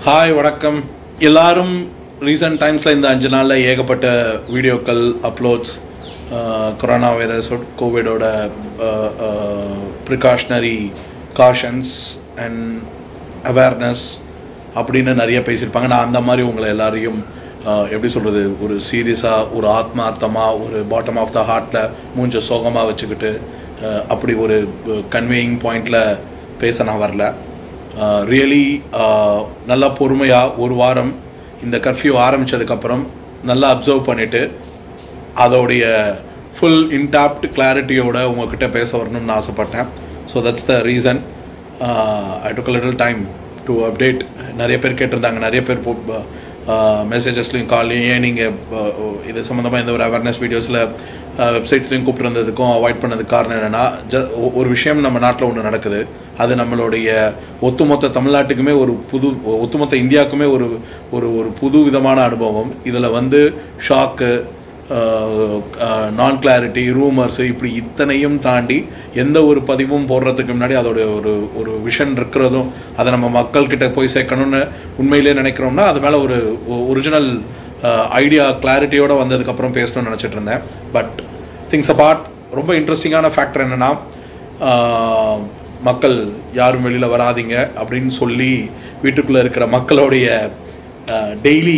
hi வணக்கம் எல்லாரும் recent டைம்ஸில் இந்த அஞ்சு நாளில் ஏகப்பட்ட வீடியோக்கள் அப்லோட்ஸ் கொரோனா வைரஸ் கோவிடோட ப்ரிகாஷனரி காஷன்ஸ் அண்ட் அவேர்னஸ் அப்படின்னு நிறைய பேசியிருப்பாங்க நான் அந்த மாதிரி உங்களை எல்லாரையும் ஆஹ், எப்படி சொல்கிறது ஒரு சீரியஸாக ஒரு ஆத்மார்த்தமாக ஒரு பாட்டம் ஆஃப் த ஹார்ட்டில் மூஞ்ச சோகமாக வச்சுக்கிட்டு ஆஹ், அப்படி ஒரு கன்வேயிங் பாயிண்டில் பேச நான் வரல ரியலி நல்லா பொறுமையாக ஒரு வாரம் இந்த கர்ஃப்யூ ஆரம்பித்ததுக்கப்புறம் நல்லா அப்சர்வ் பண்ணிவிட்டு அதோடைய ஃபுல் இன்டாப்ட் கிளாரிட்டியோட உங்ககிட்ட பேச வரணும்னு ஆசைப்பட்டேன் so that's the reason I took little time to update நிறைய பேர் கேட்டிருந்தாங்க நிறைய பேர் மெசேஜஸ்லையும் கால்லையும் ஏன் நீங்கள் இது சம்மந்தமாக இந்த ஒரு அவேர்னஸ் வீடியோஸில் வெப்சைட்ஸ்லையும் கூப்பிட்டுருந்ததுக்கும் அவாய்ட் பண்ணதுக்கு காரணம் என்னென்னா ஜ ஒரு விஷயம் நம்ம நாட்டில் ஒன்று நடக்குது அது நம்மளுடைய ஒட்டுமொத்த தமிழ்நாட்டுக்குமே ஒரு புது ஒட்டுமொத்த இந்தியாவுக்குமே ஒரு ஒரு ஒரு புது விதமான அனுபவம் இதில் வந்து ஷாக்கு நான் கிளாரிட்டி ரூமர்ஸ் இப்படி இத்தனையும் தாண்டி எந்த ஒரு பதிவும் போடுறதுக்கு முன்னாடி அதோட ஒரு ஒரு விஷன் இருக்கிறதும் அதை நம்ம மக்கள்கிட்ட போய் சேர்க்கணும்னு உண்மையிலேயே நினைக்கிறோம்னா அது மேலே ஒரு ஒரிஜினல் ஐடியா கிளாரிட்டியோட வந்ததுக்கப்புறம் பேசணும்னு நினச்சிட்டு இருந்தேன் பட் திங்ஸ் அபார்ட் ரொம்ப இன்ட்ரெஸ்டிங்கான ஃபேக்டர் என்னென்னா மக்கள் யாரும் வெளியில் வராதீங்க அப்படின்னு சொல்லி வீட்டுக்குள்ளே இருக்கிற மக்களுடைய டெய்லி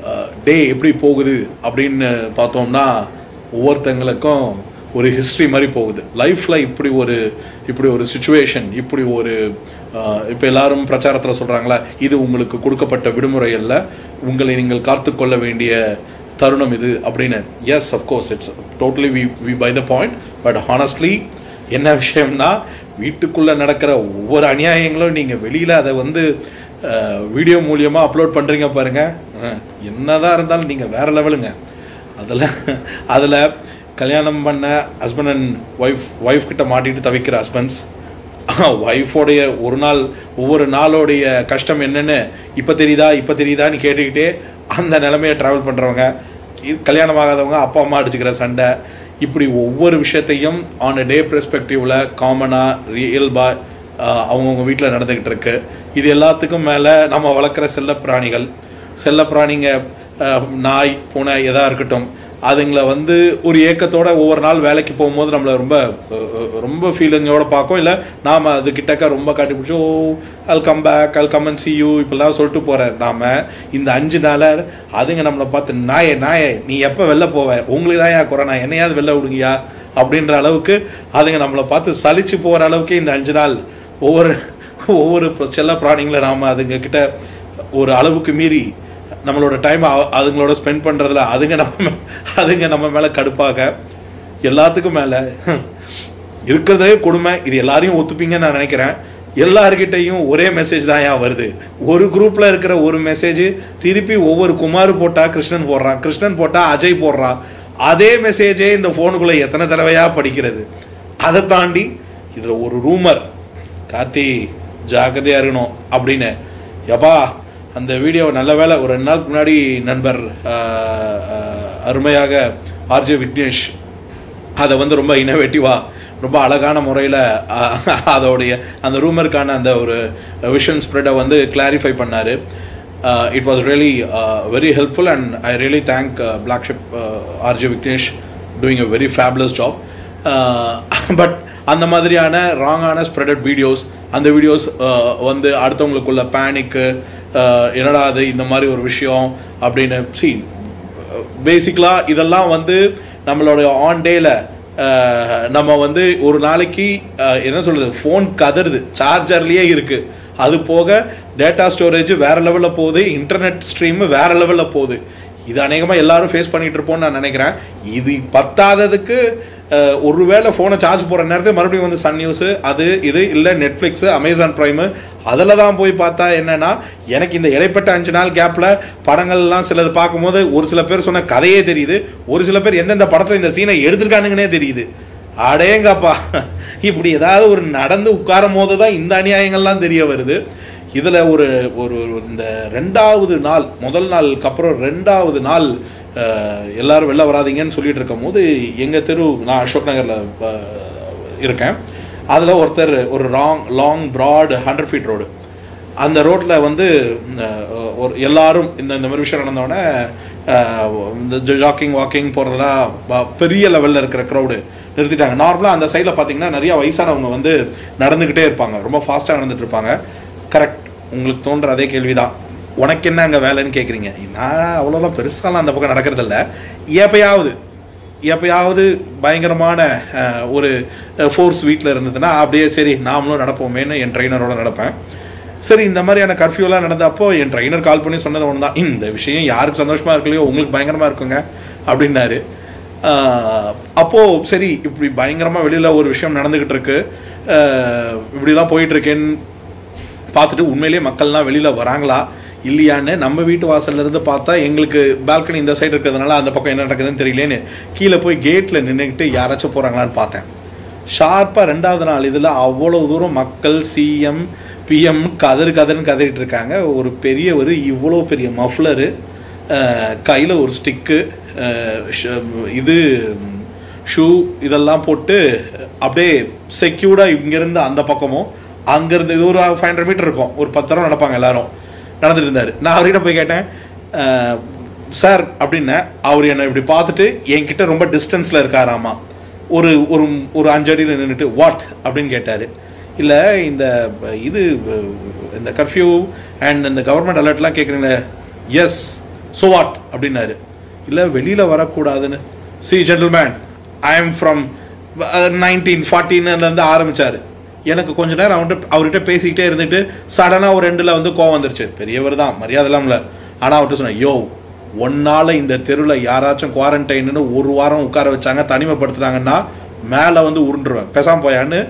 டே எப்படி போகுது அப்படின்னு பார்த்தோம்னா ஒவ்வொருத்தங்களுக்கும் ஒரு ஹிஸ்ட்ரி மாதிரி போகுது லைஃப்பில் இப்படி ஒரு இப்படி ஒரு சுச்சுவேஷன் இப்படி ஒரு இப்போ எல்லாரும் பிரச்சாரத்தில் சொல்கிறாங்களா இது உங்களுக்கு கொடுக்கப்பட்ட விடுமுறை அல்ல உங்களை நீங்கள் காத்துக்கொள்ள வேண்டிய தருணம் இது அப்படின்னு yes of course it's totally we we by the point but honestly என்ன விஷயம்னா வீட்டுக்குள்ளே நடக்கிற ஒவ்வொரு அநியாயங்களும் நீங்கள் வெளியில் அதை வந்து வீடியோ மூலியமாக அப்லோட் பண்ணுறீங்க பாருங்கள் என்னதான் இருந்தாலும் நீங்கள் வேறு லெவலுங்க அதில் அதில் கல்யாணம் பண்ண ஹஸ்பண்ட் அண்ட் ஒய்ஃப் ஒய்ஃப் கிட்ட மாட்டிட்டு தவிக்கிற ஹஸ்பண்ட்ஸ் ஒய்ஃபோடைய ஒரு நாள் ஒவ்வொரு நாளோடைய கஷ்டம் என்னென்னு இப்போ தெரியுதா இப்போ தெரியுதான்னு கேட்டுக்கிட்டே அந்த நிலமையை ட்ராவல் பண்ணுறவங்க கல்யாணம் ஆகாதவங்க அப்பா அம்மா அடிச்சுக்கிற சண்டை இப்படி ஒவ்வொரு விஷயத்தையும் ஆன் அ டே பெர்ஸ்பெக்டிவில் காமனாக ரியல்பாக அவங்கவுங்க வீட்டில் நடந்துக்கிட்டு இருக்கு இது எல்லாத்துக்கும் மேலே நம்ம வளர்க்குற செல்ல பிராணிகள் செல்ல பிராணிங்க நாய் பூனை எதா இருக்கட்டும் அதுங்களை வந்து ஒரு ஏக்கத்தோட ஒவ்வொரு நாள் வேலைக்கு போகும்போது நம்மளை ரொம்ப ரொம்ப ஃபீலிங்கோட பார்க்கும் இல்லை நாம் அது கிட்டக்க ரொம்ப காட்டி பிடிச்சி oh I'll come back I'll come and see you இப்படிலாம் சொல்லிட்டு போகிற நாம் இந்த அஞ்சு நாளாக அதுங்க நம்மளை பார்த்து நாயே நாயே நீ எப்போ வெளில போவ உங்களுக்கு தான் ஏன் கொரோனா என்னையாவது வெளில விடுங்கயா அப்படின்ற அளவுக்கு அதுங்க நம்மளை பார்த்து சலிச்சு போகிற அளவுக்கு இந்த அஞ்சு நாள் ஒவ்வொரு ஒவ்வொரு செல்ல பிராணிங்களை நாம் அதுங்க கிட்ட ஒரு அளவுக்கு மீறி நம்மளோட டைம் அதுங்களோட ஸ்பெண்ட் பண்ணுறதுல அதுங்க நம்ம அதுங்க நம்ம மேலே கடுப்பாக எல்லாத்துக்கும் மேலே இருக்கிறதே கொடுமை இது எல்லாரையும் ஒத்துப்பீங்கன்னு நான் நினைக்கிறேன் எல்லார்கிட்டையும் ஒரே மெசேஜ் தான் ஏன் வருது ஒரு குரூப்பில் இருக்கிற ஒரு மெசேஜ் திருப்பி ஒவ்வொரு குமார் போட்டால் கிருஷ்ணன் போடுறான் கிருஷ்ணன் போட்டால் அஜய் போடுறான் அதே மெசேஜே இந்த ஃபோனுக்குள்ளே எத்தனை தடவையாக படிக்கிறது அதை தாண்டி இதில் ஒரு ரூமர் கார்த்தி ஜாக்கிரதையாக இருக்கணும் அப்படின்னு எப்பா அந்த வீடியோ நல்ல வேலை ஒரு ரெண்டு நாளுக்கு முன்னாடி நண்பர் அருமையாக ஆர்ஜே விக்னேஷ் அதை வந்து ரொம்ப இனோவேட்டிவாக ரொம்ப அழகான முறையில் அதோடைய அந்த ரூமருக்கான அந்த ஒரு விஷன் ஸ்ப்ரெடை வந்து கிளாரிஃபை பண்ணார் it was really very helpful and I really thank Black Sheep RJ Vignesh doing a very fabulous job but அந்த மாதிரியான ராங்கான ஸ்ப்ரெடட் வீடியோஸ் அந்த வீடியோஸ் வந்து அடுத்தவங்களுக்குள்ள பேனிக்கு என்னடா அது இந்த மாதிரி ஒரு விஷயம் அப்படின்னு சி பேசிக்கலாக இதெல்லாம் வந்து நம்மளோட ஆன் டேல நம்ம வந்து ஒரு நாளைக்கு என்ன சொல்றது ஃபோன் கதறுது சார்ஜர்லேயே இருக்கு அது போக டேட்டா ஸ்டோரேஜ் வேற லெவலில் போகுது இன்டர்நெட் ஸ்ட்ரீம் வேற லெவலில் போகுது இது அநேகமாக எல்லாரும் ஃபேஸ் பண்ணிட்டு இருப்போம்னு நான் நினைக்கிறேன் இது பத்தாததுக்கு ஒருவேளை ஃபோனை சார்ஜ் போகிற நேரத்தில் மறுபடியும் வந்து சன் நியூஸு அது இது இல்லை நெட்ஃப்ளிக்ஸு அமேசான் ப்ரைமு அதில் தான் போய் பார்த்தா என்னன்னா எனக்கு இந்த இடைப்பட்ட அஞ்சு நாள் கேப்பில் படங்கள்லாம் சிலது பார்க்கும்போது ஒரு சில பேர் சொன்ன கதையே தெரியுது ஒரு சில பேர் எந்தெந்த படத்தில் இந்த சீனை எடுத்திருக்கானுங்கன்னே தெரியுது அடேங்கப்பா இப்படி ஏதாவது ஒரு நடந்து உட்காரும் போது தான் இந்த அநியாயங்கள்லாம் தெரிய வருது இதில் ஒரு ஒரு இந்த ரெண்டாவது நாள் முதல் நாளுக்கு அப்புறம் ரெண்டாவது நாள் எல்லாரும் வெளில வராதிங்கன்னு சொல்லிட்டு இருக்கும் போது எங்கள் தெரு நான் அசோக் நகரில் இருக்கேன் அதில் ஒருத்தர் ஒரு wrong long broad hundred feet road அந்த ரோட்டில் வந்து அஹ், ஒரு எல்லாரும் இந்த இந்த மாதிரி விஷயம் நடந்தோடனே இந்த ஜாக்கிங் வாக்கிங் போகிறதெல்லாம் பெரிய லெவலில் இருக்கிற க்ரௌடு நிறுத்திட்டாங்க நார்மலாக அந்த சைடில் பார்த்தீங்கன்னா நிறைய வயசானவங்க வந்து நடந்துக்கிட்டே இருப்பாங்க ரொம்ப ஃபாஸ்ட்டாக நடந்துட்டு இருப்பாங்க கரெக்ட் உங்களுக்கு தோன்ற அதே கேள்விதான் உனக்கு என்ன அங்கே வேலைன்னு கேட்குறீங்க நான் அவ்வளோலாம் பெருசாலாம் அந்த பக்கம் நடக்கிறது இல்ல எப்பயாவது எப்பயாவது பயங்கரமான அஹ், ஒரு ஃபோர்ஸ் வீட்டில் இருந்ததுன்னா அப்படியே சரி நாமளும் நடப்போமேன்னு என் ட்ரைனரோட நடப்பேன் சரி இந்த மாதிரியான கர்ஃப்யூலாம் நடந்தப்போ என் ட்ரைனர் கால் பண்ணி சொன்னது ஒன்று தான் இந்த விஷயம் யாருக்கு சந்தோஷமா இருக்கலையோ உங்களுக்கு பயங்கரமா இருக்குங்க அப்படின்னாரு ஆஹ், அப்போ சரி இப்படி பயங்கரமா வெளியில ஒரு விஷயம் நடந்துகிட்டு இருக்கு ஆஹ், இப்படிலாம் போயிட்டு இருக்கேன்னு பார்த்துட்டு உண்மையிலேயே மக்கள்லாம் வெளியில வராங்களா இல்லையான்னு நம்ம வீட்டு வாசல்ல இருந்து பார்த்தா எங்களுக்கு பால்கனி இந்த சைடு இருக்கிறதுனால அந்த பக்கம் என்ன நடக்குதுன்னு தெரியலேன்னு கீழே போய் கேட்ல நின்றுக்கிட்டு யாராச்சும் போறாங்களான்னு பார்த்தேன் ஷார்ப்பாக ரெண்டாவது நாள் இதில் அவ்வளோ தூரம் மக்கள் சிஎம் பிஎம் கதறு கதறுன்னு கதறிட்டு இருக்காங்க ஒரு பெரிய ஒரு இவ்வளோ பெரிய மஃப்ளரு கையில் ஒரு ஸ்டிக்கு இது ஷூ இதெல்லாம் போட்டு அப்படியே செக்யூர்டாக இங்கேருந்து அந்த பக்கமும் அங்கேருந்து இது ஒரு ஃபைவ் ஹண்ட்ரட் மீட்டர் இருக்கும் ஒரு பத்து தரம் நடப்பாங்க எல்லாரும் நடந்துட்டு இருந்தார் நான் அவர்கிட்ட போய் கேட்டேன் சார் அப்படின்னேன் அவர் என்னை இப்படி பார்த்துட்டு என்கிட்ட ரொம்ப டிஸ்டன்ஸில் இருக்காராமா ஒரு ஒரு ஒரு அஞ்சு அடியில் நின்றுட்டு வாட் அப்படின்னு கேட்டார் இல்லை இந்த ப- இது ப- இந்த கர்ஃப்யூ அண்ட் இந்த கவர்மெண்ட் அலர்ட்லாம் கேட்குறீங்களே எஸ் ஸோ வாட் அப்படின்னாரு இல்லை வெளியில் வரக்கூடாதுன்னு see gentleman I am from nineteen ஃபார்ட்டின்லேருந்து ஆரம்பிச்சாரு எனக்கு கொஞ்ச நேரம் அவன்கிட்ட அவர்கிட்ட பேசிக்கிட்டே இருந்துட்டு சடனாக ஒரு ரெண்டில் வந்து கோவம் வந்துருச்சு பெரியவர் தான் மரியாதைலாம் இல்லை ஆனால் அவர்கிட்ட சொன்னேன் யோ ஒன்னால இந்த தெருவில் யாராச்சும் குவாரண்டைன்னு ஒரு வாரம் உட்கார வச்சாங்க தனிமைப்படுத்துறாங்கன்னா மேலே வந்து உருண்டுருவேன் பேசாம போயான்னு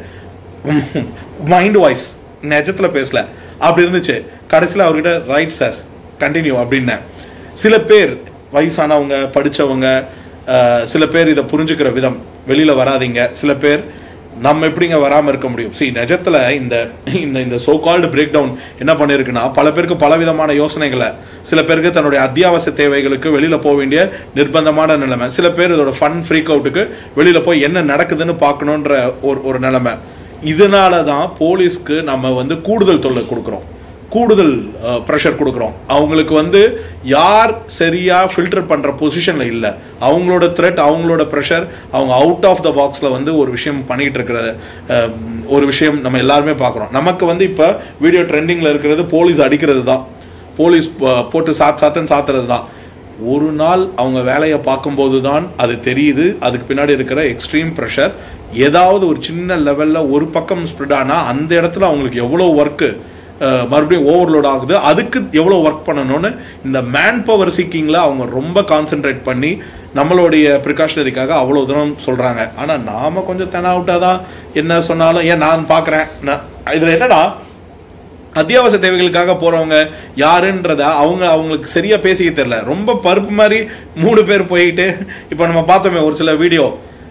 மைண்ட் வாய்ஸ் நிஜத்தில் பேசல அப்படி இருந்துச்சு கடைசியில் அவர்கிட்ட ரைட் சார் கண்டினியூ அப்படின்னேன் சில பேர் வயசானவங்க படிச்சவங்க அஹ், சில பேர் இதை புரிஞ்சுக்கிற விதம் வெளியில வராதீங்க சில பேர் நம்ம எப்படிங்க வராம இருக்க முடியும் see நிஜத்துல இந்த இந்த இந்த சோ கால்டு பிரேக் டவுன் என்ன பண்ணிருக்குன்னா பல பேருக்கு பல விதமான யோசனைகளை சில பேருக்கு தன்னுடைய அத்தியாவசிய தேவைகளுக்கு வெளியில போக வேண்டிய நிர்பந்தமான நிலைமை சில பேர் இதோட ஃபன் ஃப்ரீக் அவுட்டுக்கு வெளியில போய் என்ன நடக்குதுன்னு பார்க்கணுன்ற ஒரு ஒரு நிலைமை இதனால தான் போலீஸ்க்கு நம்ம வந்து கூடுதல் தொல்லை கொடுக்குறோம் கூடுதல் ப்ரெஷர் கொடுக்குறோம் அவங்களுக்கு வந்து யார் சரியா ஃபில்டர் பண்ற பொசிஷன்ல இல்ல அவங்களோட த்ரெட் அவங்களோட ப்ரெஷர் அவங்க அவுட் ஆஃப் த பாக்ஸ்ல வந்து ஒரு விஷயம் பண்ணிட்டு இருக்கிற அஹ், ஒரு விஷயம் நம்ம எல்லாருமே பார்க்குறோம் நமக்கு வந்து இப்போ வீடியோ ட்ரெண்டிங்ல இருக்கிறது போலீஸ் அடிக்கிறது தான் போலீஸ் ப- போட்டு சாத் சாத்தன்னு சாத்துறது தான் ஒரு நாள் அவங்க வேலையை பார்க்கும்போது தான் அது தெரியுது அதுக்கு பின்னாடி இருக்கிற எக்ஸ்ட்ரீம் ப்ரெஷர் ஏதாவது ஒரு சின்ன லெவலில் ஒரு பக்கம் ஸ்ப்ரெட் ஆனால் அந்த இடத்துல அவங்களுக்கு எவ்வளோ ஒர்க்கு மறுபடியும் ஓவர்லோட் ஆகுது அதுக்கு எவ்வளோ ஒர்க் பண்ணணும்னு இந்த மேன் பவர் சீக்கிங்கில் அவங்க ரொம்ப கான்சென்ட்ரேட் பண்ணி நம்மளுடைய ப்ரிகாஷனரிக்காக அவ்வளோ தூரம் சொல்கிறாங்க ஆனால் நாம் கொஞ்சம் தென அவுட்டாக தான் என்ன சொன்னாலும் ஏன் நான் பார்க்குறேன் இதில் என்னடா அத்தியாவசிய தேவைகளுக்காக போறவங்க யாருன்றத அவங்க அவங்களுக்கு சரியா பேசிக்க தெரியல ரொம்ப பருப்பு மாதிரி மூணு பேர் போயிட்டு இப்போ நம்ம பார்த்தோமே ஒரு சில வீடியோ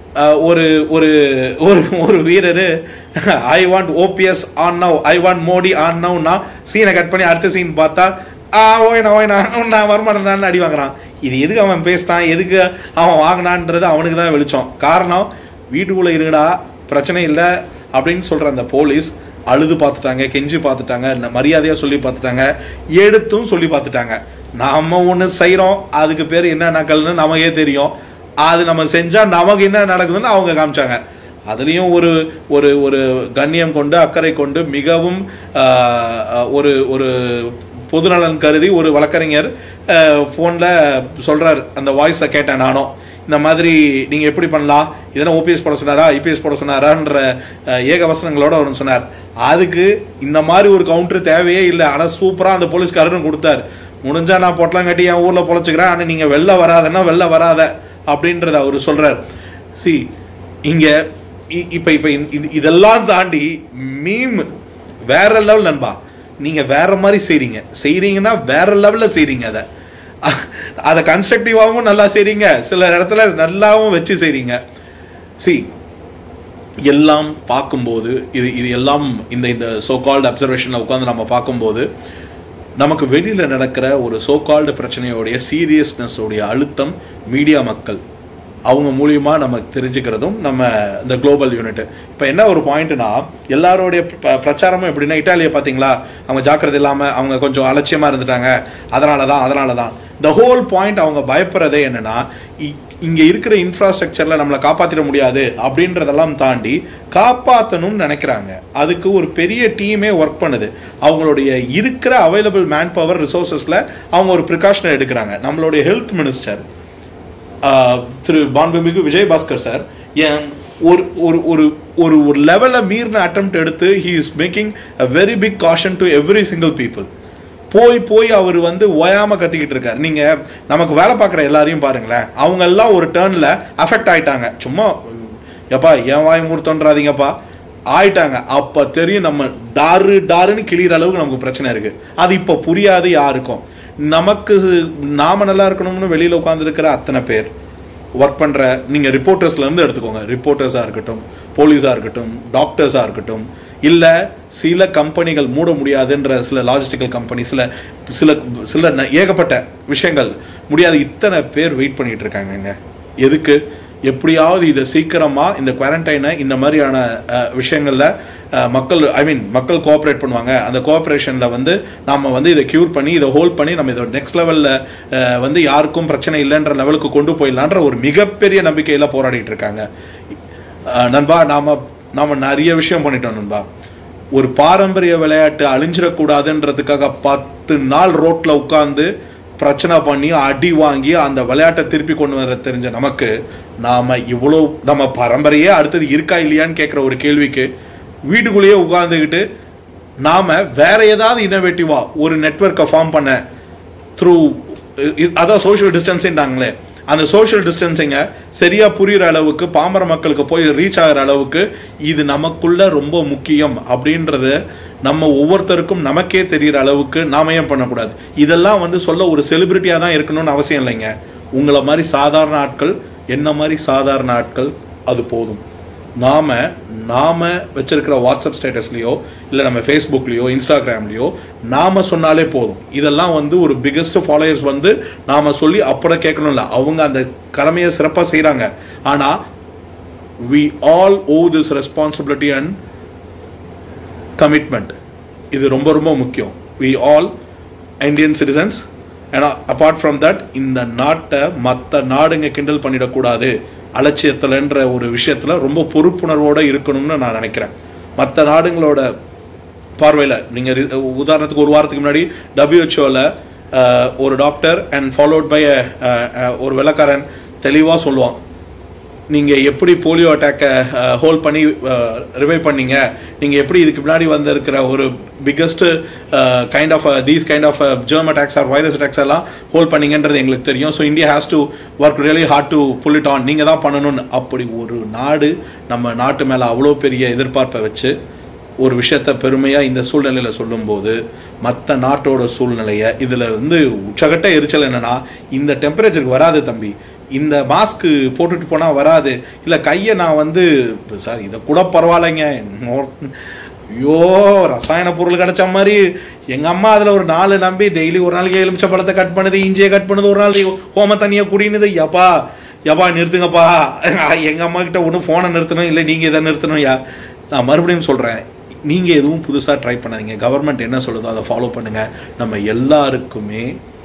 ஒரு ஒரு ஒரு ஒரு வீரர் I want OPS on now I want Modi on நவ்னா சீனை கட் பண்ணி அடுத்த சீன் பார்த்தா ஆ ஓய்னா ஓய்னா நான் வரமாட்டேன் அடி வாங்குறான் இது எதுக்கு அவன் பேசினான் எதுக்கு அவன் வாங்கினான்றது அவனுக்கு தான் வெளிச்சம் காரணம் வீட்டுக்குள்ள இருங்கடா பிரச்சனை இல்லை அப்படின்னு சொல்ற அந்த போலீஸ் அழுது பார்த்துட்டாங்க கெஞ்சி பார்த்துட்டாங்க ந- மரியாதையா சொல்லி பார்த்துட்டாங்க எடுத்தும் சொல்லி பார்த்துட்டாங்க நாம ஒன்று செய்கிறோம் அதுக்கு பேர் என்ன நக்கல்னு நமக்கே தெரியும் அது நம்ம செஞ்சா நமக்கு என்ன நடக்குதுன்னு அவங்க காமிச்சாங்க அதுலேயும் ஒரு ஒரு ஒரு கண்ணியம் கொண்டு அக்கறை கொண்டு மிகவும் ஆஹ், ஆஹ், ஒரு ஒரு பொதுநலன் கருதி ஒரு வழக்கறிஞர் ஃபோனில் சொல்றார் அந்த வாய்ஸை கேட்டேன் நானும் இந்த மாதிரி நீங்க எப்படி பண்ணலாம் இதெல்லாம் ஓபிஎஸ் போட சொன்னாரா ஐபிஎஸ் போட சொன்னாரான்ற அஹ், ஏக வசனங்களோட அவர் சொன்னார் அதுக்கு இந்த மாதிரி ஒரு கவுண்டர் தேவையே இல்லை ஆனா சூப்பரா அந்த போலீஸ்காரரும் கொடுத்தார் முடிஞ்சா நான் பொட்டலாம் கட்டி என் ஊர்ல பொழைச்சுக்கிறேன் ஆனா நீங்க வெளில வராதன்னா வெளில வராத அப்படின்றத அவர் சொல்றார் சி இங்க இ- இப்ப இப்ப இந்த- இது- இதெல்லாம் தாண்டி மீம் வேற லெவல் நண்பா நீங்க வேற மாதிரி செய்றீங்க செய்றீங்கன்னா வேற லெவல்ல செய்றீங்க அதை அதை கன்ஸ்ட்ரக்டிவாகவும் நல்லா செய்றீங்க சில இடத்துல நல்லாவும் வச்சு செய்றீங்க சி எல்லாம் பார்க்கும்போது இது இது எல்லாம் இந்த இந்த சோ கால்டு அப்சர்வேஷனில் உட்காந்து நம்ம பார்க்கும்போது நமக்கு வெளியில் நடக்கிற ஒரு சோ கால்டு பிரச்சனையோடைய சீரியஸ்னஸ் உடைய அழுத்தம் மீடியா மக்கள் அவங்க மூலியமா நம்ம தெரிஞ்சுக்கிறதும் நம்ம இந்த குளோபல் யூனிட் இப்போ என்ன ஒரு பாயிண்ட்னா எல்லாருடைய ப- பிரச்சாரமும் எப்படின்னா இட்டாலியை பார்த்தீங்களா அவங்க ஜாக்கிரதை இல்லாமல் அவங்க கொஞ்சம் அலட்சியமாக இருந்துட்டாங்க அதனால தான் அதனால தான் த ஹோல் பாயிண்ட் அவங்க பயப்படுறதே என்னன்னா இ- இங்க இருக்கிற இன்ஃப்ராஸ்ட்ரக்சர்ல நம்மளை காப்பாத்திட முடியாது அப்படின்றதெல்லாம் தாண்டி காப்பாற்றணும்னு நினைக்கிறாங்க அதுக்கு ஒரு பெரிய டீமே ஒர்க் பண்ணுது அவங்களுடைய இருக்கிற அவைலபிள் மேன் பவர் ரிசோர்சஸ்ல அவங்க ஒரு ப்ரிகாஷனை எடுக்கிறாங்க நம்மளுடைய ஹெல்த் மினிஸ்டர் ஆஹ் திரு பான்புமிகு விஜயபாஸ்கர் சார் ஏன் ஒரு ஒரு ஒரு ஒரு ஒரு லெவலை மீறின அட்டம் எடுத்து he is making a very big caution to every single people போய் போய் அவர் வந்து ஓயாம கத்திக்கிட்டு இருக்காரு நீங்க நமக்கு வேலை பார்க்குற எல்லாரையும் பாருங்களேன் அவங்க எல்லாம் ஒரு டேர்ன்ல அஃபெக்ட் ஆயிட்டாங்க சும்மா எப்பா என் வாய் மூர்த்தோன்றாதீங்கப்பா ஆயிட்டாங்க அப்ப தெரியும் நம்ம டாரு டாருன்னு கிளியிற அளவுக்கு நமக்கு பிரச்சனை இருக்கு அது இப்ப புரியாது யாருக்கும் நமக்கு நாம நல்லா இருக்கணும்னு வெளியில உட்கார்ந்துருக்கிற அத்தனை பேர் ஒர்க் பண்ற நீங்க ரிப்போர்ட்டர்ஸ்ல இருந்து எடுத்துக்கோங்க ரிப்போர்ட்டர்ஸா இருக்கட்டும் போலீஸா இருக்கட்டும் டாக்டர்ஸா இருக்கட்டும் இல்ல சில கம்பெனிகள் மூட முடியாதுன்ற சில லாஜிஸ்டிக்கல் கம்பெனி சில சில சில ந- ஏகப்பட்ட விஷயங்கள் முடியாத இத்தனை பேர் வெயிட் பண்ணிட்டு இருக்காங்கங்க எதுக்கு எப்படியாவது இதை சீக்கிரமா இந்த குவாரண்டைனை இந்த மாதிரியான அஹ், விஷயங்கள்ல அஹ், மக்கள் ஐ மீன் மக்கள் கோஆப்ரேட் பண்ணுவாங்க அந்த கோஆப்ரேஷன்ல வந்து நாம வந்து இதை கியூர் பண்ணி இதை ஹோல்ட் பண்ணி நம்ம இதை நெக்ஸ்ட் லெவல்ல வந்து யாருக்கும் பிரச்சனை இல்லைன்ற லெவலுக்கு கொண்டு போயிடலான்ற ஒரு மிகப்பெரிய நம்பிக்கையில போராடிட்டு இருக்காங்க அஹ், நண்பா நாம நாம நிறைய விஷயம் பண்ணிட்டோம் நண்பா ஒரு பாரம்பரிய விளையாட்டு அழிஞ்சிடக்கூடாதுன்றதுக்காக பத்து நாள் ரோட்ல உட்கார்ந்து பிரச்சனை பண்ணி அடி வாங்கி அந்த விளையாட்டை திருப்பி கொண்டு வர தெரிஞ்ச நமக்கு நாம இவ்வளோ நம்ம பரம்பரையே அடுத்தது இருக்கா இல்லையான்னு கேட்குற ஒரு கேள்விக்கு வீட்டுக்குள்ளேயே உட்கார்ந்துக்கிட்டு நாம வேற ஏதாவது இன்னோவேட்டிவா ஒரு நெட்வொர்க்கை ஃபார்ம் பண்ண த்ரூ அதான் சோஷியல் டிஸ்டன்ஸின்றாங்களே அந்த சோஷியல் டிஸ்டன்சிங்கை சரியா புரியுற அளவுக்கு பாமர மக்களுக்கு போய் ரீச் ஆகிற அளவுக்கு இது நமக்குள்ள ரொம்ப முக்கியம் அப்படின்றது நம்ம ஒவ்வொருத்தருக்கும் நமக்கே தெரியிற அளவுக்கு நாம ஏன் பண்ணக்கூடாது இதெல்லாம் வந்து சொல்ல ஒரு செலிபிரிட்டியா தான் இருக்கணும்னு அவசியம் இல்லைங்க உங்களை மாதிரி சாதாரண ஆட்கள் என்ன மாதிரி சாதாரண ஆட்கள் அது போதும் நாம நாம வச்சிருக்கிற வாட்ஸ்அப் ஸ்டேட்டஸ்லயோ இல்லை நம்ம ஃபேஸ்புக்லயோ இன்ஸ்டாகிராம்லயோ நாம சொன்னாலே போதும் இதெல்லாம் வந்து ஒரு பிக்கஸ்ட் ஃபாலோயர்ஸ் வந்து நாம சொல்லி அப்புறம் கேட்கணும்ல அவங்க அந்த கடமையை சிறப்பாக செய்றாங்க ஆனா we all owe this responsibility and commitment இது ரொம்ப ரொம்ப முக்கியம் வி ஆல் இந்தியன் சிட்டிசன்ஸ் ஏன்னா அப்பார்ட் ஃப்ரம் தட் இந்த நாட்டை மற்ற நாடுங்க கிண்டல் பண்ணிடக்கூடாது அலட்சியத்தில்ன்ற ஒரு விஷயத்துல ரொம்ப பொறுப்புணர்வோட இருக்கணும்னு நான் நினைக்கிறேன் மற்ற நாடுங்களோட பார்வையில் நீங்கள் உதாரணத்துக்கு ஒரு வாரத்துக்கு முன்னாடி டபிள்யூஹெச்ஓவில் ஒரு டாக்டர் அண்ட் ஃபாலோட் பை ஒரு வெள்ளக்காரன் தெளிவாக சொல்லுவான் நீங்கள் எப்படி போலியோ அட்டாக்கை ஹோல்ட் பண்ணி ரிவைவ் பண்ணீங்க நீங்கள் எப்படி இதுக்கு முன்னாடி வந்திருக்கிற ஒரு biggest kind of these kind of germ attacks or virus attacks எல்லாம் ஹோல்ட் பண்ணீங்கன்றது எங்களுக்கு தெரியும் so India has to work really hard to pull it on நீங்கள் தான் பண்ணணும்னு அப்படி ஒரு நாடு நம்ம நாட்டு மேலே அவ்வளோ பெரிய எதிர்பார்ப்பை வச்சு ஒரு விஷயத்த பெருமையாக இந்த சூழ்நிலையில் சொல்லும்போது மற்ற நாட்டோட சூழ்நிலையை இதில் வந்து உச்சகட்ட எரிச்சல் என்னன்னா இந்த டெம்பரேச்சருக்கு வராது தம்பி இந்த மாஸ்க்கு போட்டுட்டு போனால் வராது இல்லை கையை நான் வந்து சார் இதை கூட பரவாயில்லைங்க இன்னொரு- ஐயோ ரசாயன பொருள் கிடைச்ச மாதிரி எங்கள் அம்மா அதில் ஒரு நாலு நம்பி டெய்லி ஒரு நாளைக்கு எலுமிச்சை பழத்தை கட் பண்ணுது இஞ்சியை கட் பண்ணுது ஒரு நாளைக்கு ஹோம தண்ணியை குடினுது யப்பா யப்பா நிறுத்துங்கப்பா எங்கள் அம்மா கிட்ட ஒன்று ஃபோனை நிறுத்தணும் இல்லை நீங்கள் இதை நிறுத்தணும் யா நான் மறுபடியும் சொல்கிறேன் நீங்கள் எதுவும் புதுசாக ட்ரை பண்ணாதீங்க கவர்மெண்ட் என்ன சொல்லுதோ அதை ஃபாலோ பண்ணுங்கள் நம்ம எல்லாருக்குமே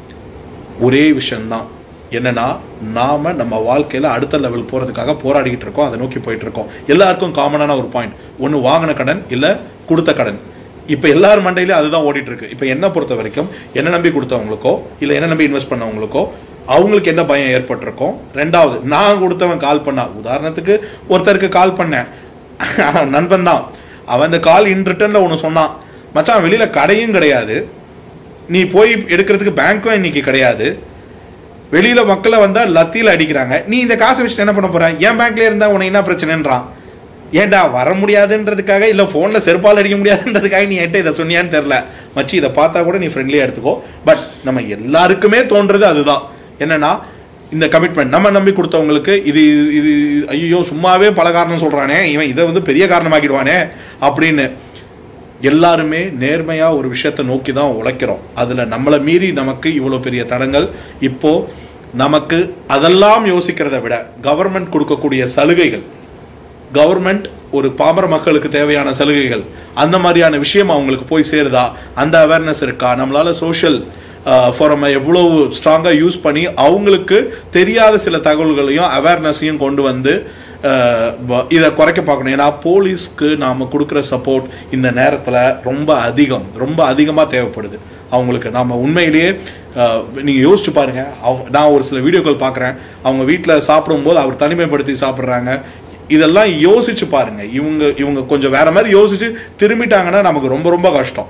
ஒரே விஷயம்தான் என்னன்னா நாம நம்ம வாழ்க்கையில அடுத்த லெவல் போறதுக்காக போராடிக்கிட்டு இருக்கோம் அதை நோக்கி போயிட்டு இருக்கோம் எல்லாருக்கும் காமனான ஒரு பாயிண்ட் ஒன்னு வாங்கின கடன் இல்ல கொடுத்த கடன் இப்ப எல்லார் மண்டையிலும் அதுதான் ஓடிட்டு இருக்கு இப்ப என்ன பொறுத்த வரைக்கும் என்ன நம்பி கொடுத்தவங்களுக்கோ இல்ல என்ன நம்பி இன்வெஸ்ட் பண்ணவங்களுக்கோ அவங்களுக்கு என்ன பயம் ஏற்பட்டிருக்கும் ரெண்டாவது நான் கொடுத்தவன் கால் பண்ணா உதாரணத்துக்கு ஒருத்தருக்கு கால் பண்ணேன் நண்பன் தான் அவன் இந்த கால் இன் ரிட்டர்ன்ல ஒன்று சொன்னான் மச்சான் வெளியில கடையும் கிடையாது நீ போய் எடுக்கிறதுக்கு பேங்க்கும் இன்னைக்கு கிடையாது வெளியில மக்களை வந்தா லத்தியில அடிக்கிறாங்க நீ இந்த காசை வச்சுட்டு என்ன பண்ண போற என் பேங்க்ல இருந்தா உனக்கு என்ன பிரச்சனைன்றான் ஏன்டா வர முடியாதுன்றதுக்காக இல்ல போன்ல செருப்பால் அடிக்க முடியாதுன்றதுக்காக நீ என்கிட்ட இதை சொன்னியான்னு தெரியல மச்சி இதை பார்த்தா கூட நீ ஃப்ரெண்ட்லியா எடுத்துக்கோ பட் நம்ம எல்லாருக்குமே தோன்றது அதுதான் என்னன்னா இந்த கமிட்மெண்ட் நம்ம நம்பி கொடுத்தவங்களுக்கு இது இது ஐயோ சும்மாவே பல காரணம் சொல்றானே இவன் இதை வந்து பெரிய காரணமாக்கிடுவானே அப்படின்னு எல்லாருமே நேர்மையா ஒரு விஷயத்தை நோக்கி தான் உழைக்கிறோம் அதுல நம்மளை மீறி நமக்கு இவ்வளோ பெரிய தடங்கள் இப்போ நமக்கு அதெல்லாம் யோசிக்கிறத விட கவர்மெண்ட் கொடுக்கக்கூடிய சலுகைகள் கவர்மெண்ட் ஒரு பாமர மக்களுக்கு தேவையான சலுகைகள் அந்த மாதிரியான விஷயம் அவங்களுக்கு போய் சேருதா அந்த அவேர்னஸ் இருக்கா நம்மளால சோஷியல் ஃபோரமை எவ்வளவு ஸ்ட்ராங்காக யூஸ் பண்ணி அவங்களுக்கு தெரியாத சில தகவல்களையும் அவேர்னஸையும் கொண்டு வந்து இதை குறைக்க பார்க்கணும் ஏன்னா போலீஸ்க்கு நாம் கொடுக்குற சப்போர்ட் இந்த நேரத்தில் ரொம்ப அதிகம் ரொம்ப அதிகமாக தேவைப்படுது அவங்களுக்கு நாம் உண்மையிலேயே நீங்கள் யோசிச்சு பாருங்க அவங்க நான் ஒரு சில வீடியோக்கள் பார்க்குறேன் அவங்க வீட்டில் சாப்பிடும்போது அவர் தனிமைப்படுத்தி சாப்பிட்றாங்க இதெல்லாம் யோசிச்சு பாருங்க இவங்க இவங்க கொஞ்சம் வேற மாதிரி யோசிச்சு திரும்பிட்டாங்கன்னா நமக்கு ரொம்ப ரொம்ப கஷ்டம்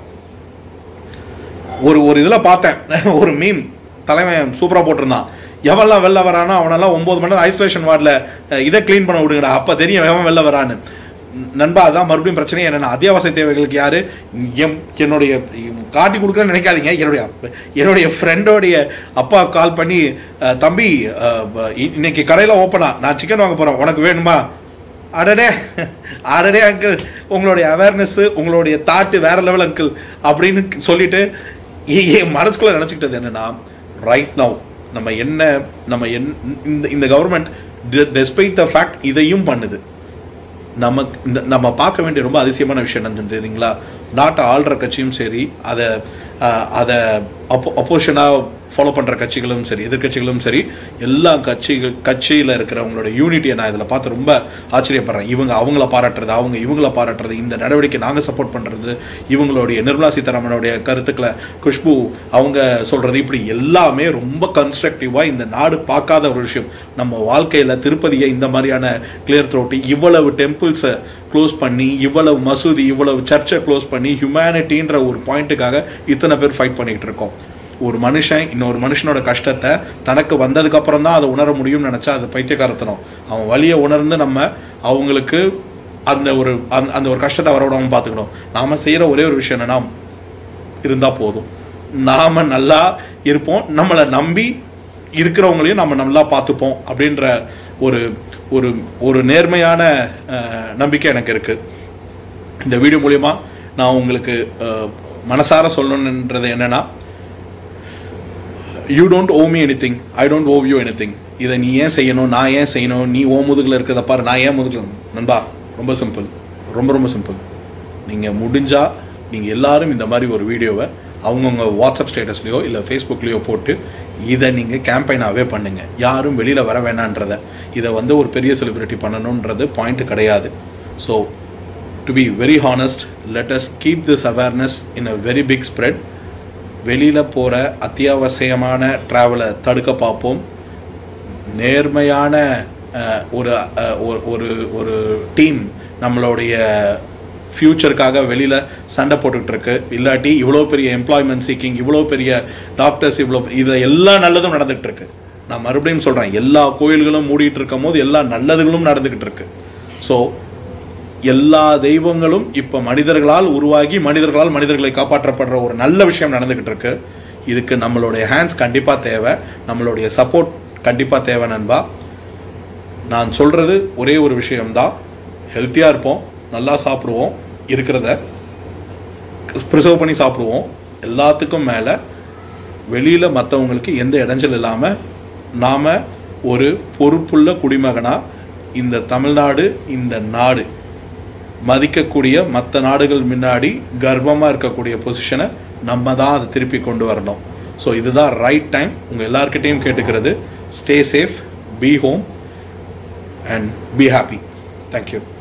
ஒரு ஒரு இதில் பார்த்தேன் ஒரு மீம் தலைவன் சூப்பராக போட்டிருந்தான் எவெல்லாம் வெளில வரானோ அவனெல்லாம் ஒன்பது மணி நேரம் ஐசோலேஷன் வார்டில் இதை க்ளீன் பண்ண விடுங்கடா அப்போ தெரியும் எவன் வெளில வரான்னு நண்பா அதான் மறுபடியும் பிரச்சனை என்னென்ன அத்தியாவசிய தேவைகளுக்கு யாரு எம் என்னுடைய காட்டி கொடுக்குறேன்னு நினைக்காதீங்க என்னுடைய என்னுடைய ஃப்ரெண்டோடைய அப்பா கால் பண்ணி தம்பி இன்னைக்கு கடையில் ஓப்பனா நான் சிக்கன் வாங்க போகிறேன் உனக்கு வேணுமா அடடே அடடே அங்கிள் உங்களுடைய அவேர்னஸ் உங்களுடைய தாட்டு வேற லெவல் அங்கிள் அப்படின்னு சொல்லிட்டு என் மனசுக்குள்ள நினச்சிக்கிட்டது என்னன்னா ரைட் நவ் நம்ம என்ன நம்ம என் இந்த இந்த கவர்மெண்ட் டெஸ்பைட் த ஃபேக்ட் இதையும் பண்ணுது நமக்கு இந்த நம்ம பார்க்க வேண்டிய ரொம்ப அதிசயமான விஷயம் என்னன்னு தெரியுங்களா நாட்டை ஆள்ற கட்சியும் சரி அதை அதை அப்போ அப்போஷனாக ஃபாலோ பண்ணுற கட்சிகளும் சரி எதிர்கட்சிகளும் சரி எல்லா கட்சிகள் கட்சியில் இருக்கிறவங்களோட யூனிட்டியை நான் இதில் பார்த்து ரொம்ப ஆச்சரியப்படுறேன் இவங்க அவங்கள பாராட்டுறது அவங்க இவங்கள பாராட்டுறது இந்த நடவடிக்கை நாங்கள் சப்போர்ட் பண்ணுறது இவங்களுடைய நிர்மலா சீதாராமனுடைய கருத்துக்களை குஷ்பு அவங்க சொல்கிறது இப்படி எல்லாமே ரொம்ப கன்ஸ்ட்ரக்டிவாக இந்த நாடு பார்க்காத ஒரு விஷயம் நம்ம வாழ்க்கையில் திருப்பதியை இந்த மாதிரியான கிளியர் த்ரோட்டி இவ்வளவு டெம்பிள்ஸை க்ளோஸ் பண்ணி இவ்வளவு மசூதி இவ்வளவு சர்ச்சை க்ளோஸ் பண்ணி ஹியூமனிட்டின்ற ஒரு பாயிண்ட்டுக்காக இத்தனை பேர் ஃபைட் பண்ணிகிட்டு இருக்கோம் ஒரு மனுஷன் இன்னொரு மனுஷனோட கஷ்டத்தை தனக்கு வந்ததுக்கு அப்புறம் தான் அதை உணர முடியும்னு நினைச்சா அது பைத்தியக்காரத்தனம் அவன் வழியை உணர்ந்து நம்ம அவங்களுக்கு அந்த ஒரு அந்த ஒரு கஷ்டத்தை வரவிடாம பார்த்துக்கணும் நாம செய்யற ஒரே ஒரு விஷயம் என்னன்னா இருந்தா போதும் நாம நல்லா இருப்போம் நம்மளை நம்பி இருக்கிறவங்களையும் நம்ம நல்லா பார்த்துப்போம் அப்படின்ற ஒரு ஒரு ஒரு நேர்மையான நம்பிக்கை எனக்கு இருக்கு இந்த வீடியோ மூலியமா நான் உங்களுக்கு மனசார சொல்லணுன்றது என்னன்னா you don't owe me anything I don't owe you anything இதை நீ ஏன் செய்யணும் நான் ஏன் செய்யணும் நீ ஓ முதுகில் இருக்கிறத பாரு நான் ஏன் முதுகில் நண்பா ரொம்ப சிம்பிள் ரொம்ப ரொம்ப சிம்பிள் நீங்கள் முடிஞ்சால் நீங்கள் எல்லாரும் இந்த மாதிரி ஒரு வீடியோவை அவங்கவுங்க வாட்ஸ்அப் ஸ்டேட்டஸ்லையோ இல்லை ஃபேஸ்புக்லேயோ போட்டு இதை நீங்கள் கேம்பெயினாகவே பண்ணுங்கள் யாரும் வெளியில் வர வேணான்றதை இதை வந்து ஒரு பெரிய செலிப்ரிட்டி பண்ணணுன்றது பாயிண்ட் கிடையாது so to be very honest let us keep this awareness in a very big spread வெளியில் போகிற அத்தியாவசியமான ட்ராவலை தடுக்க பார்ப்போம் நேர்மையான ஒரு ஒரு ஒரு டீம் நம்மளுடைய ஃப்யூச்சருக்காக வெளியில் சண்டை போட்டுக்கிட்டு இருக்கு இல்லாட்டி இவ்வளோ பெரிய எம்ப்ளாய்மெண்ட் சீக்கிங் இவ்வளோ பெரிய டாக்டர்ஸ் இவ்வளோ இதில் எல்லா நல்லதும் நடந்துகிட்டு இருக்கு நான் மறுபடியும் சொல்கிறேன் எல்லா கோயில்களும் மூடிட்டு இருக்கும் போது எல்லா நல்லதுகளும் நடந்துக்கிட்டு இருக்கு ஸோ எல்லா தெய்வங்களும் இப்போ மனிதர்களால் உருவாகி மனிதர்களால் மனிதர்களை காப்பாற்றப்படுற ஒரு நல்ல விஷயம் நடந்துக்கிட்டு இருக்கு இதுக்கு நம்மளுடைய ஹேண்ட்ஸ் கண்டிப்பாக தேவை நம்மளுடைய சப்போர்ட் கண்டிப்பாக தேவை நண்பா நான் சொல்கிறது ஒரே ஒரு விஷயம்தான் ஹெல்த்தியாக இருப்போம் நல்லா சாப்பிடுவோம் இருக்கிறத ப்ரிசர்வ் பண்ணி சாப்பிடுவோம் எல்லாத்துக்கும் மேலே வெளியில் மற்றவங்களுக்கு எந்த இடைஞ்சல் இல்லாமல் நாம் ஒரு பொறுப்புள்ள குடிமகனாக இந்த தமிழ்நாடு இந்த நாடு மதிக்கக்கூடிய மற்ற நாடுகள் முன்னாடி கர்வமாக இருக்கக்கூடிய பொசிஷனை நம்ம தான் அதை திருப்பி கொண்டு வரணும் ஸோ இதுதான் ரைட் டைம் உங்கள் எல்லார்கிட்டையும் கேட்டுக்கிறது stay safe be home and be happy thank you